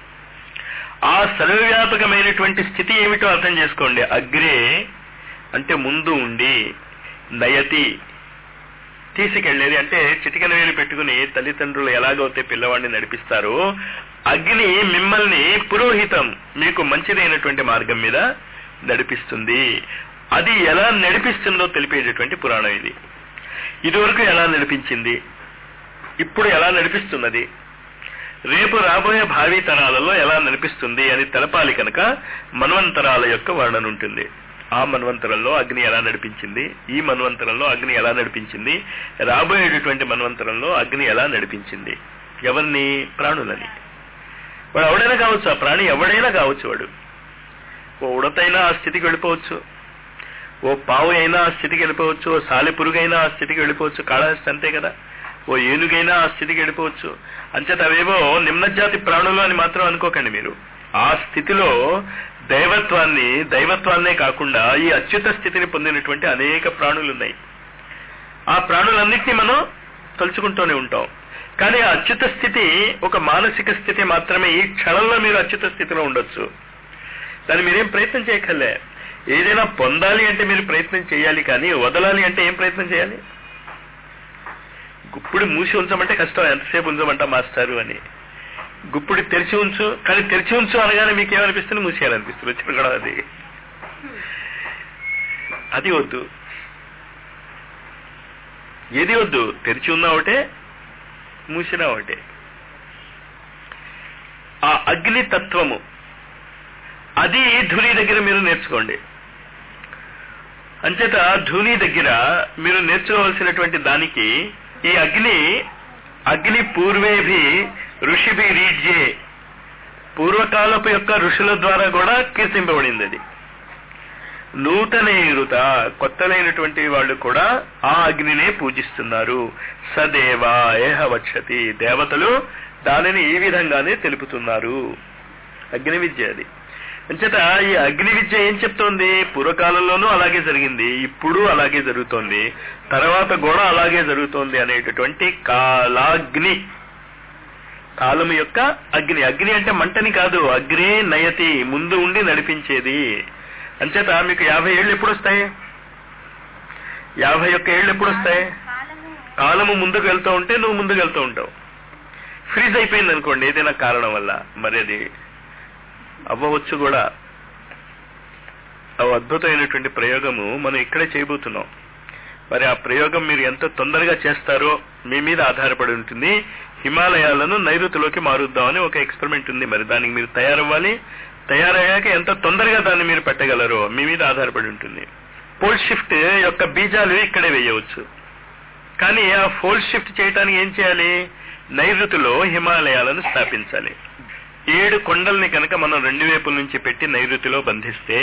ఆ సర్వవ్యాపకమైనటువంటి స్థితి ఏమిటో అర్థం చేసుకోండి అగ్రే అంటే ముందు ఉండి నయతి తీసుకెళ్లేది అంటే చిటికన వేలు పెట్టుకుని తల్లిదండ్రులు ఎలాగైతే పిల్లవాడిని నడిపిస్తారో అగ్ని మిమ్మల్ని పురోహితం మీకు మంచిదైనటువంటి మార్గం మీద నడిపిస్తుంది అది ఎలా నడిపిస్తుందో తెలిపేటటువంటి పురాణం ఇది ఇదివరకు ఎలా నడిపించింది ఇప్పుడు ఎలా నడిపిస్తున్నది రేపు రాబోయే భావి తరాలలో ఎలా నడిపిస్తుంది అని తెలపాలి కనుక మన్వంతరాల యొక్క వర్ణన ఉంటుంది ఆ మన్వంతరంలో అగ్ని ఎలా నడిపించింది ఈ మన్వంతరంలో అగ్ని ఎలా నడిపించింది రాబోయేటటువంటి మన్వంతరంలో అగ్ని ఎలా నడిపించింది ఎవరిని ప్రాణులని వాడు ఎవడైనా కావచ్చు ఆ ప్రాణి ఎవడైనా కావచ్చు వాడు ఓ ఉడతైనా ఆ స్థితికి వెళ్ళిపోవచ్చు ఓ పావు అయినా ఆ స్థితికి వెళ్ళిపోవచ్చు ఓ సాలి పురుగైనా ఆ స్థితికి వెళ్ళిపోవచ్చు కాళహస్తి అంతే కదా ఓ ఏనుగైనా ఆ స్థితికి వెళ్ళిపోవచ్చు అంచేత అవేవో నిమ్నజాతి ప్రాణులు అని మాత్రం అనుకోకండి మీరు ఆ స్థితిలో దైవత్వాన్ని దైవత్వాన్నే కాకుండా ఈ అచ్యుత స్థితిని పొందినటువంటి అనేక ప్రాణులు ఉన్నాయి ఆ ప్రాణులన్నింటినీ మనం తలుచుకుంటూనే ఉంటాం కానీ ఆ అచ్యుత స్థితి ఒక మానసిక స్థితి మాత్రమే ఈ క్షణంలో మీరు అచ్యుత స్థితిలో ఉండొచ్చు దాన్ని మీరేం ప్రయత్నం చేయక్కర్లే ఏదైనా పొందాలి అంటే మీరు ప్రయత్నం చేయాలి కానీ వదలాలి అంటే ఏం ప్రయత్నం చేయాలి గుప్పుడు మూసి ఉంచమంటే కష్టం ఎంతసేపు ఉంచమంటా మాస్టారు అని గుప్పుడు తెరిచి ఉంచు కానీ తెరిచి ఉంచు అనగానే మీకు ఏమనిపిస్తుంది మూసేయాలనిపిస్తుంది వచ్చిన కూడా అది అది వద్దు ఏది వద్దు తెరిచి ఉన్నా ఒకటే మూసినా ఒకటే ఆ అగ్ని తత్వము అది ధుని దగ్గర మీరు నేర్చుకోండి అంచేత ధుని దగ్గర మీరు నేర్చుకోవాల్సినటువంటి దానికి ఈ అగ్ని అగ్ని పూర్వేభి ఋషిభి రీడ్యే పూర్వకాలపు యొక్క ఋషుల ద్వారా కూడా కీర్తింపబడింది అది నూతనైరుత కొత్తలైనటువంటి వాళ్ళు కూడా ఆ అగ్నినే పూజిస్తున్నారు సదేవ ఏహ వచ్చతి దేవతలు దానిని ఈ విధంగానే తెలుపుతున్నారు అగ్ని విద్య అది అంచేత ఈ అగ్ని విద్య ఏం చెప్తోంది పూర్వకాలంలోనూ అలాగే జరిగింది ఇప్పుడు అలాగే జరుగుతోంది తర్వాత కూడా అలాగే జరుగుతోంది అనేటటువంటి కాలాగ్ని కాలము యొక్క అగ్ని అగ్ని అంటే మంటని కాదు అగ్ని నయతి ముందు ఉండి నడిపించేది అంచేత మీకు యాభై ఏళ్ళు ఎప్పుడు వస్తాయి యాభై ఒక్క ఏళ్ళు ఎప్పుడు వస్తాయి కాలము కాలము ముందుకు వెళ్తూ ఉంటే నువ్వు ముందుకు వెళ్తూ ఉంటావు ఫ్రీజ్ అయిపోయింది అనుకోండి ఏదైనా కారణం వల్ల మరి అది అవ్వవచ్చు కూడా ఆ అద్భుతమైనటువంటి ప్రయోగము మనం ఇక్కడే చేయబోతున్నాం మరి ఆ ప్రయోగం మీరు ఎంత తొందరగా చేస్తారో మీ మీద ఆధారపడి ఉంటుంది హిమాలయాలను నైరుతిలోకి మారుద్దామని ఒక ఎక్స్పెరిమెంట్ ఉంది మరి దానికి మీరు తయారవ్వాలి తయారయ్యాక ఎంత తొందరగా దాన్ని మీరు పెట్టగలరో మీ మీద ఆధారపడి ఉంటుంది పోల్ షిఫ్ట్ యొక్క బీజాలు ఇక్కడే వేయవచ్చు కానీ ఆ ఫోల్ షిఫ్ట్ చేయడానికి ఏం చేయాలి నైరుతిలో హిమాలయాలను స్థాపించాలి ఏడు కొండల్ని కనుక మనం రెండు వైపుల నుంచి పెట్టి నైరుతిలో బంధిస్తే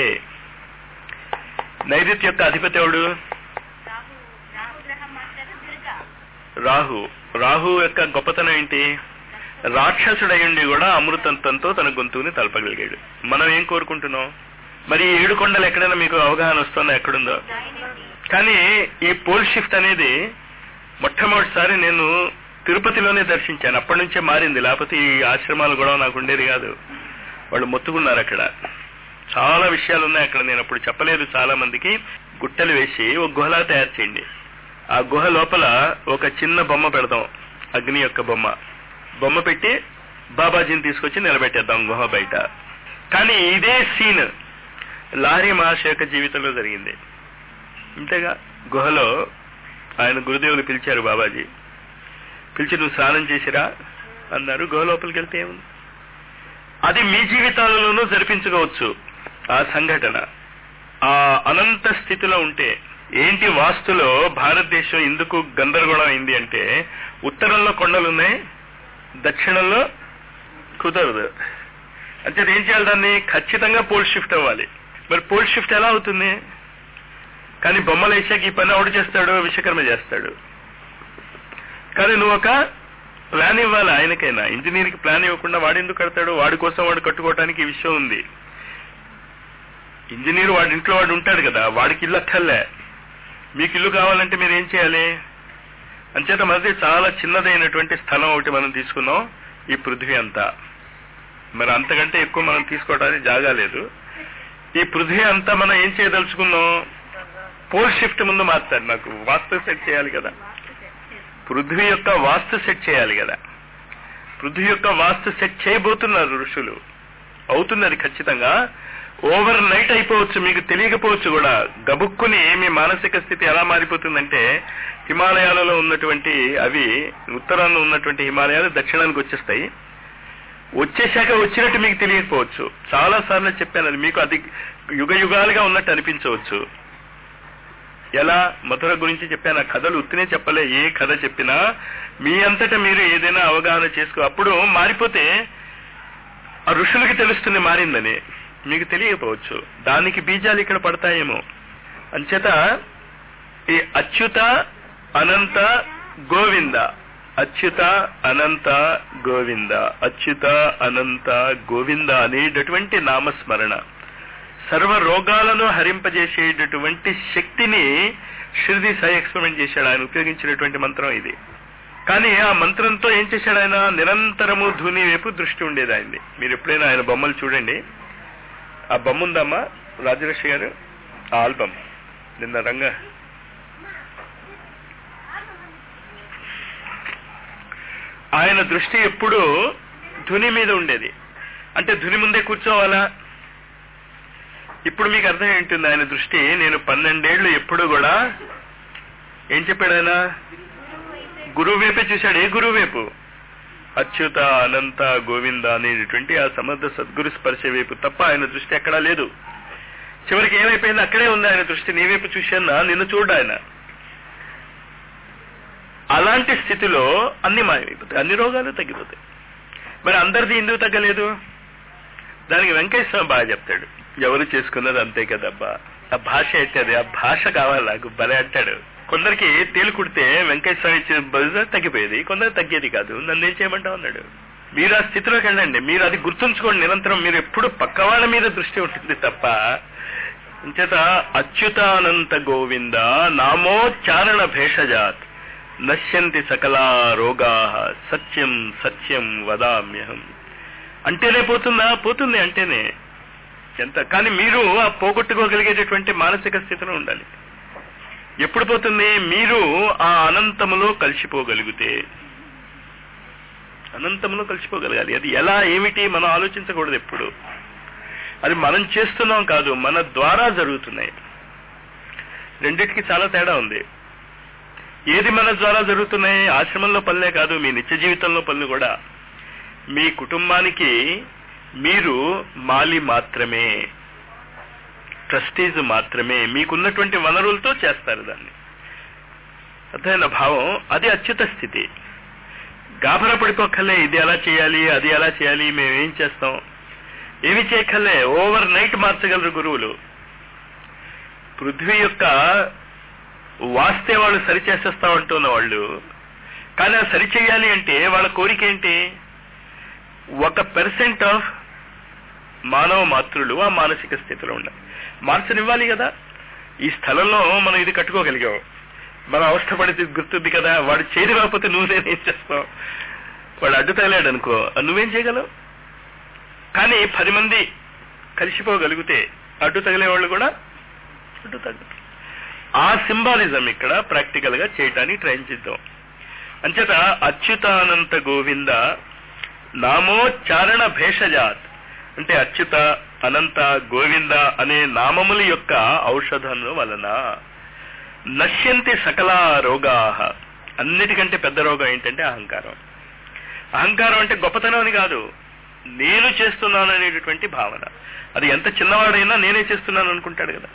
నైరుతి యొక్క అధిపతి ఎవడు రాహు రాహు గ్రహం అంటారు దుర్గా రాహు రాహు యొక్క గొప్పతనం ఏంటి రాక్షసుడయుండి కూడా అమృతంతో తన గొంతుని తలపగలిగాడు మనం ఏం కోరుకుంటున్నాం మరి ఈ ఏడు కొండలు ఎక్కడైనా మీకు అవగాహన వస్తుందా ఎక్కడుందో దాయిని కానీ ఈ పోల్ షిఫ్ట్ అనేది మొట్టమొదటిసారి నేను తిరుపతిలోనే దర్శించాను అప్పటి నుంచే మారింది లేకపోతే ఈ ఆశ్రమాలు కూడా నాకు ఉండేది కాదు వాళ్ళు మొత్తుకున్నారు అక్కడ చాలా విషయాలు ఉన్నాయి అక్కడ నేను అప్పుడు చెప్పలేదు చాలా మందికి గుట్టలు వేసి ఒక గుహలా తయారు చేయండి ఆ గుహ లోపల ఒక చిన్న బొమ్మ పెడదాం అగ్ని యొక్క బొమ్మ బొమ్మ పెట్టి బాబాజీని తీసుకొచ్చి నిలబెట్టేద్దాం గుహ బయట కానీ ఇదే సీన్ లారీ మహర్షి యొక్క జీవితంలో జరిగింది ఇంతేగా గుహలో ఆయన గురుదేవులు పిలిచారు బాబాజీ పిలిచి నువ్వు స్నానం చేసిరా అన్నారు గుహ లోపలికి వెళ్తే ఏముంది అది మీ జీవితాలలోనూ జరిపించుకోవచ్చు ఆ సంఘటన ఆ అనంత స్థితిలో ఉంటే ఏంటి వాస్తులో భారతదేశం ఎందుకు గందరగోళం అయింది అంటే ఉత్తరంలో కొండలు ఉన్నాయి దక్షిణంలో కుదరదు అంటే ఏం చేయాలి దాన్ని ఖచ్చితంగా పోల్ షిఫ్ట్ అవ్వాలి మరి పోల్ షిఫ్ట్ ఎలా అవుతుంది కానీ బొమ్మలు వేసాక ఈ పని ఎవడు చేస్తాడు విశ్వకర్మ చేస్తాడు కానీ నువ్వు ఒక ప్లాన్ ఇవ్వాలి ఆయనకైనా ఇంజనీర్కి ప్లాన్ ఇవ్వకుండా వాడు ఎందుకు కడతాడు వాడి కోసం వాడు కట్టుకోవడానికి ఈ విషయం ఉంది ఇంజనీర్ వాడి ఇంట్లో వాడు ఉంటాడు కదా వాడికి ఇల్లు అక్కర్లే మీకు ఇల్లు కావాలంటే మీరు ఏం చేయాలి అంచేత మధ్య చాలా చిన్నదైనటువంటి స్థలం ఒకటి మనం తీసుకున్నాం ఈ పృథ్వీ అంతా మరి అంతకంటే ఎక్కువ మనం తీసుకోవడానికి జాగా లేదు ఈ పృథ్వీ అంతా మనం ఏం చేయదలుచుకున్నాం పోల్ షిఫ్ట్ ముందు మార్చారు నాకు వాస్తు సెట్ చేయాలి కదా పృథ్వీ యొక్క వాస్తు సెట్ చేయాలి కదా పృథ్వీ యొక్క వాస్తు సెట్ చేయబోతున్నారు ఋషులు అవుతున్నది ఖచ్చితంగా ఓవర్ నైట్ అయిపోవచ్చు మీకు తెలియకపోవచ్చు కూడా గబుక్కుని మీ మానసిక స్థితి ఎలా మారిపోతుందంటే హిమాలయాలలో ఉన్నటువంటి అవి ఉత్తరాన ఉన్నటువంటి హిమాలయాలు దక్షిణానికి వచ్చేస్తాయి వచ్చేశాక వచ్చినట్టు మీకు తెలియకపోవచ్చు చాలా సార్లు చెప్పాను అది మీకు అది యుగ యుగాలుగా ఉన్నట్టు అనిపించవచ్చు ఎలా మధుర గురించి చెప్పాను ఆ కథలు ఉత్తినే చెప్పలే ఏ కథ చెప్పినా మీ అంతటా మీరు ఏదైనా అవగాహన చేసుకో అప్పుడు మారిపోతే ఆ ఋషులకి తెలుస్తుంది మారిందని మీకు తెలియకపోవచ్చు దానికి బీజాలు ఇక్కడ పడతాయేమో అంచేత ఈ అచ్యుత అనంత గోవింద అచ్యుత అనంత గోవింద అచ్యుత అనంత గోవింద అనేటటువంటి నామస్మరణ సర్వ రోగాలను హరింపజేసేటటువంటి శక్తిని షిరిడి సాయి ఎక్స్పెరిమెంట్ చేశాడు ఆయన ఉపయోగించినటువంటి మంత్రం ఇది కానీ ఆ మంత్రంతో ఏం చేశాడు ఆయన నిరంతరము ధుని వైపు దృష్టి ఉండేది ఆయనది మీరు ఎప్పుడైనా ఆయన బొమ్మలు చూడండి ఆ బొమ్మ ఉందమ్మా రాజలక్ష్మి గారు ఆ ఆల్బమ్ నిన్న రంగ ఆయన దృష్టి ఎప్పుడూ ధుని మీద ఉండేది అంటే ధుని ముందే కూర్చోవాలా ఇప్పుడు మీకు అర్థం ఏంటుంది ఆయన దృష్టి నేను పన్నెండేళ్లు ఎప్పుడు కూడా ఏం చెప్పాడు ఆయన గురువు వైపే చూశాడు ఏ గురువు వైపు అచ్యుత అనంత గోవింద అనేటువంటి ఆ సమర్థ సద్గురు స్పర్శ వైపు తప్ప ఆయన దృష్టి ఎక్కడా లేదు చివరికి ఏమైపోయింది అక్కడే ఉంది ఆయన దృష్టి నీ వైపు చూశానా నిన్ను చూడు ఆయన అలాంటి స్థితిలో అన్ని మాయమైపోతాయి అన్ని రోగాలు తగ్గిపోతాయి మరి అందరిది ఎందుకు తగ్గలేదు దానికి వెంకటేశ్వర బాగా చెప్తాడు ఎవరు చేసుకున్నది అంతే కదబ్బా ఆ భాష అయితే అది ఆ భాష కావాలి నాకు భలే అంటాడు కొందరికి తేలు కుడితే వెంకటేశ్వర ఇచ్చిన బదులు తగ్గిపోయేది కొందరు తగ్గేది కాదు నన్ను ఏం చేయమంటావు అన్నాడు మీరు ఆ స్థితిలోకి వెళ్ళండి మీరు అది గుర్తుంచుకోండి నిరంతరం మీరు ఎప్పుడు పక్క వాళ్ళ మీద దృష్టి ఉంటుంది తప్ప అంచేత అచ్యుతానంత గోవింద నామోచ్చారణ భేషజాత్ నశ్యంతి సకలా రోగా సత్యం సత్యం వదామ్యహం అంటేనే పోతుందా పోతుంది అంటేనే ఎంత కానీ మీరు ఆ పోగొట్టుకోగలిగేటటువంటి మానసిక స్థితిలో ఉండాలి ఎప్పుడు పోతుంది మీరు ఆ అనంతములో కలిసిపోగలిగితే అనంతములో కలిసిపోగలగాలి అది ఎలా ఏమిటి మనం ఆలోచించకూడదు ఎప్పుడు అది మనం చేస్తున్నాం కాదు మన ద్వారా జరుగుతున్నాయి రెండిటికి చాలా తేడా ఉంది ఏది మన ద్వారా జరుగుతున్నాయి ఆశ్రమంలో పనులే కాదు మీ నిత్య జీవితంలో పనులు కూడా మీ కుటుంబానికి మీరు మాలి మాత్రమే ట్రస్టీజ్ మాత్రమే మీకున్నటువంటి వనరులతో చేస్తారు దాన్ని అర్థమైన భావం అది అచ్యుత స్థితి గాభరా పడిపోకలే ఇది ఎలా చేయాలి అది ఎలా చేయాలి మేము ఏం చేస్తాం ఏమి చేయకలే ఓవర్ నైట్ మార్చగలరు గురువులు పృథ్వీ యొక్క వాస్తే వాళ్ళు సరిచేసేస్తా ఉంటున్న వాళ్ళు కానీ ఆ సరి చేయాలి అంటే వాళ్ళ కోరిక ఏంటి ఒక పర్సెంట్ ఆఫ్ మానవ మాతృలు ఆ మానసిక స్థితిలో ఉండాలి మార్చనివ్వాలి కదా ఈ స్థలంలో మనం ఇది కట్టుకోగలిగాం మన అవస్థ పడితే గుర్తుంది కదా వాడు చేరి రాకపోతే నువ్వు నేనేం చేస్తావు వాడు అడ్డు తగలాడు అనుకో నువ్వేం చేయగలవు కానీ పది మంది కలిసిపోగలిగితే అడ్డు తగిలే వాళ్ళు కూడా అడ్డు తగ్గుతారు ఆ సింబాలిజం ఇక్కడ ప్రాక్టికల్ గా చేయటానికి ట్రై చేద్దాం అంచేత అచ్యుతానంత గోవింద నామోచ్చారణ భేషజాత్ అంటే అచ్యుత అనంత గోవింద అనే నామముల యొక్క ఔషధం వలన నశ్యంతి సకల రోగా అన్నిటికంటే పెద్ద రోగం ఏంటంటే అహంకారం అహంకారం అంటే గొప్పతనం అని కాదు నేను చేస్తున్నాను అనేటటువంటి భావన అది ఎంత చిన్నవాడైనా నేనే చేస్తున్నాను అనుకుంటాడు కదా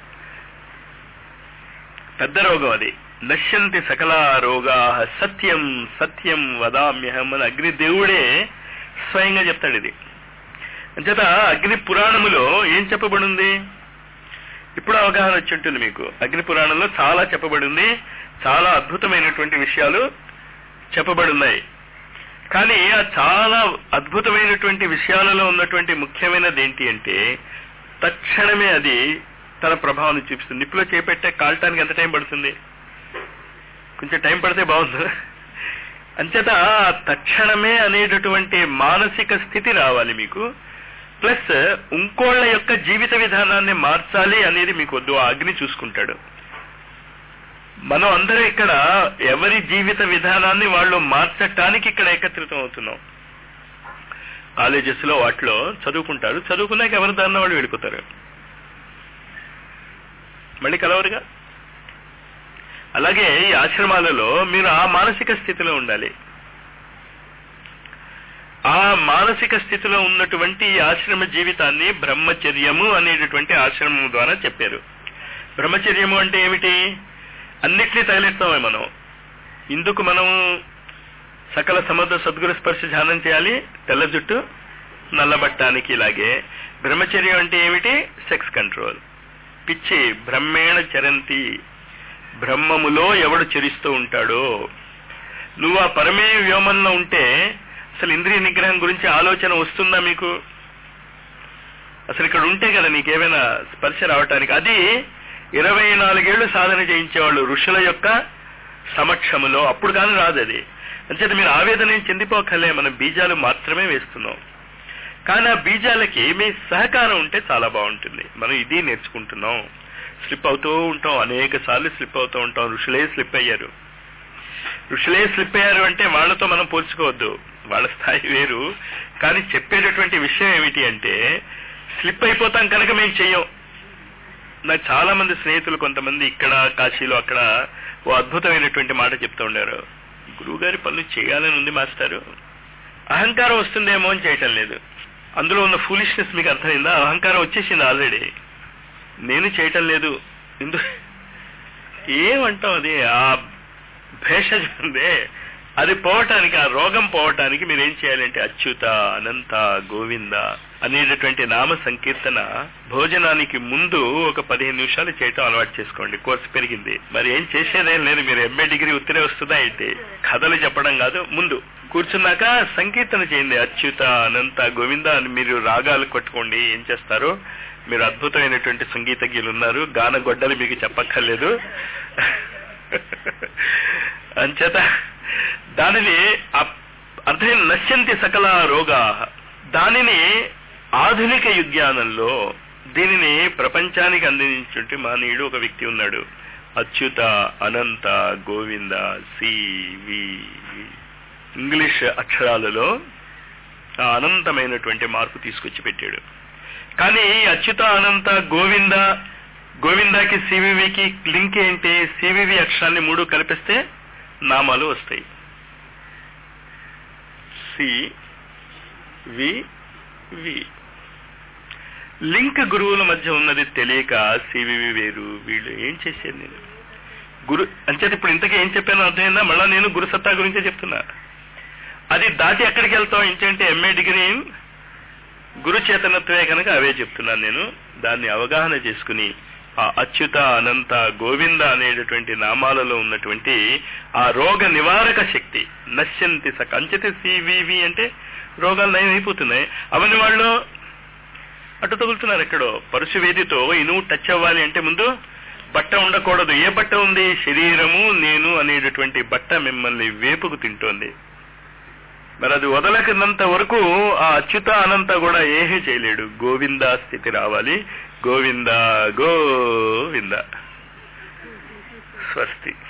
పెద్ద రోగం అది నశ్యంతి సకల రోగా సత్యం సత్యం వదామ్యహం అని అగ్నిదేవుడే స్వయంగా చెప్తాడు ఇది అంచేత అగ్ని పురాణములో ఏం చెప్పబడింది ఇప్పుడు అవగాహన వచ్చి ఉంటుంది మీకు అగ్ని పురాణంలో చాలా చెప్పబడింది చాలా అద్భుతమైనటువంటి విషయాలు చెప్పబడున్నాయి కానీ ఆ చాలా అద్భుతమైనటువంటి విషయాలలో ఉన్నటువంటి ముఖ్యమైనది ఏంటి అంటే తక్షణమే అది తన ప్రభావాన్ని చూపిస్తుంది నిప్పులో చేపెట్టే కాల్టానికి ఎంత టైం పడుతుంది కొంచెం టైం పడితే బాగుంది అంచేత తక్షణమే అనేటటువంటి మానసిక స్థితి రావాలి మీకు ప్లస్ ఇంకోళ్ళ యొక్క జీవిత విధానాన్ని మార్చాలి అనేది మీకు వద్దు ఆ అగ్ని చూసుకుంటాడు మనం అందరం ఇక్కడ ఎవరి జీవిత విధానాన్ని వాళ్ళు మార్చటానికి ఇక్కడ ఏకత్రితం అవుతున్నాం కాలేజెస్ లో వాటిలో చదువుకుంటారు చదువుకున్నాక ఎవరి దారిన వాళ్ళు వెళ్ళిపోతారు మళ్ళీ కలవరుగా అలాగే ఈ ఆశ్రమాలలో మీరు ఆ మానసిక స్థితిలో ఉండాలి ఆ మానసిక స్థితిలో ఉన్నటువంటి ఈ ఆశ్రమ జీవితాన్ని బ్రహ్మచర్యము అనేటటువంటి ఆశ్రమం ద్వారా చెప్పారు బ్రహ్మచర్యము అంటే ఏమిటి అన్నిటినీ తగిలిస్తామే మనం ఇందుకు మనం సకల సమర్థ సద్గురు స్పర్శ ధ్యానం చేయాలి తెల్ల జుట్టు నల్లబట్టానికి ఇలాగే బ్రహ్మచర్యం అంటే ఏమిటి సెక్స్ కంట్రోల్ పిచ్చి బ్రహ్మేణ చరంతి బ్రహ్మములో ఎవడు చరిస్తూ ఉంటాడో నువ్వు ఆ పరమే వ్యోమంలో ఉంటే అసలు ఇంద్రియ నిగ్రహం గురించి ఆలోచన వస్తుందా మీకు అసలు ఇక్కడ ఉంటే కదా నీకేమైనా స్పర్శ రావటానికి అది ఇరవై నాలుగేళ్లు సాధన చేయించేవాళ్ళు ఋషుల యొక్క సమక్షములో అప్పుడు కానీ రాదు అది అంచేత మీరు ఆవేదన ఏం చెందిపోకలే మనం బీజాలు మాత్రమే వేస్తున్నాం కానీ ఆ బీజాలకి మీ సహకారం ఉంటే చాలా బాగుంటుంది మనం ఇది నేర్చుకుంటున్నాం స్లిప్ అవుతూ ఉంటాం అనేక సార్లు స్లిప్ అవుతూ ఉంటాం ఋషులే స్లిప్ అయ్యారు ఋషులే స్లిప్ అయ్యారు అంటే వాళ్ళతో మనం పోల్చుకోవద్దు వాళ్ళ స్థాయి వేరు కానీ చెప్పేటటువంటి విషయం ఏమిటి అంటే స్లిప్ అయిపోతాం కనుక మేము చెయ్యం నాకు చాలా మంది స్నేహితులు కొంతమంది ఇక్కడ కాశీలో అక్కడ ఓ అద్భుతమైనటువంటి మాట చెప్తూ ఉండారు గురువు గారి పనులు చేయాలని ఉంది మాస్టారు అహంకారం వస్తుందేమో అని చేయటం లేదు అందులో ఉన్న ఫూలిష్నెస్ మీకు అర్థమైందా అహంకారం వచ్చేసింది ఆల్రెడీ నేను చేయటం లేదు ఇందు ఏమంటాం అది ఆ భేషజ ఉందే అది పోవటానికి ఆ రోగం పోవటానికి మీరు ఏం చేయాలంటే అచ్యుత అనంత గోవింద అనేటటువంటి నామ సంకీర్తన భోజనానికి ముందు ఒక పదిహేను నిమిషాలు చేయటం అలవాటు చేసుకోండి కోర్సు పెరిగింది మరి ఏం చేసేదేం లేదు మీరు ఎంఏ డిగ్రీ ఉత్తరే వస్తుందా ఏంటి కథలు చెప్పడం కాదు ముందు కూర్చున్నాక సంకీర్తన చేయండి అచ్యుత అనంత గోవింద అని మీరు రాగాలు కొట్టుకోండి ఏం చేస్తారు మీరు అద్భుతమైనటువంటి సంగీతజ్ఞులు ఉన్నారు గాన గొడ్డలు మీకు చెప్పక్కర్లేదు అంచేత దానిని అర్థం నశ్యంతి సకల రోగా దానిని ఆధునిక విజ్ఞానంలో దీనిని ప్రపంచానికి అందించుంటే మానీయుడు ఒక వ్యక్తి ఉన్నాడు Achyuta Ananta Govinda C V English అక్షరాలలో ఆ అనంతమైనటువంటి మార్పు తీసుకొచ్చి పెట్టాడు కానీ అచ్యుత అనంత గోవింద గోవిందాకి సివివికి లింక్ ఏంటి సివివి అక్షరాన్ని మూడు కలిపిస్తే నామాలు వస్తాయి సి వి వి లింక్ గురువుల మధ్య ఉన్నది తెలియక సివివి వేరు వీళ్ళు ఏం చేశారు నేను గురు అంచేత ఇప్పుడు ఇంతకీ ఏం చెప్పానో అర్థమైందా మళ్ళా నేను గురు సత్తా గురించే చెప్తున్నా అది దాటి ఎక్కడికి వెళ్తాం ఏంటంటే ఎంఏ డిగ్రీ గురు చేతనత్వే కనుక అవే చెప్తున్నాను నేను దాన్ని అవగాహన చేసుకుని ఆ అచ్యుత అనంత గోవింద అనేటటువంటి నామాలలో ఉన్నటువంటి ఆ రోగ నివారక శక్తి నశ్యంతి సక అంచిత సివివి అంటే రోగాలు నయం అయిపోతున్నాయి అవన్నీ వాళ్ళు అటు తగులుతున్నారు ఎక్కడో పరుశువేదితో ఇనుము టచ్ అవ్వాలి అంటే ముందు బట్ట ఉండకూడదు ఏ బట్ట ఉంది శరీరము నేను అనేటటువంటి బట్ట మిమ్మల్ని వేపుకు తింటోంది మరి అది వదలకినంత వరకు ఆ అచ్యుత అనంత కూడా ఏమీ చేయలేడు గోవింద స్థితి రావాలి గోవింద గోవింద స్వస్తి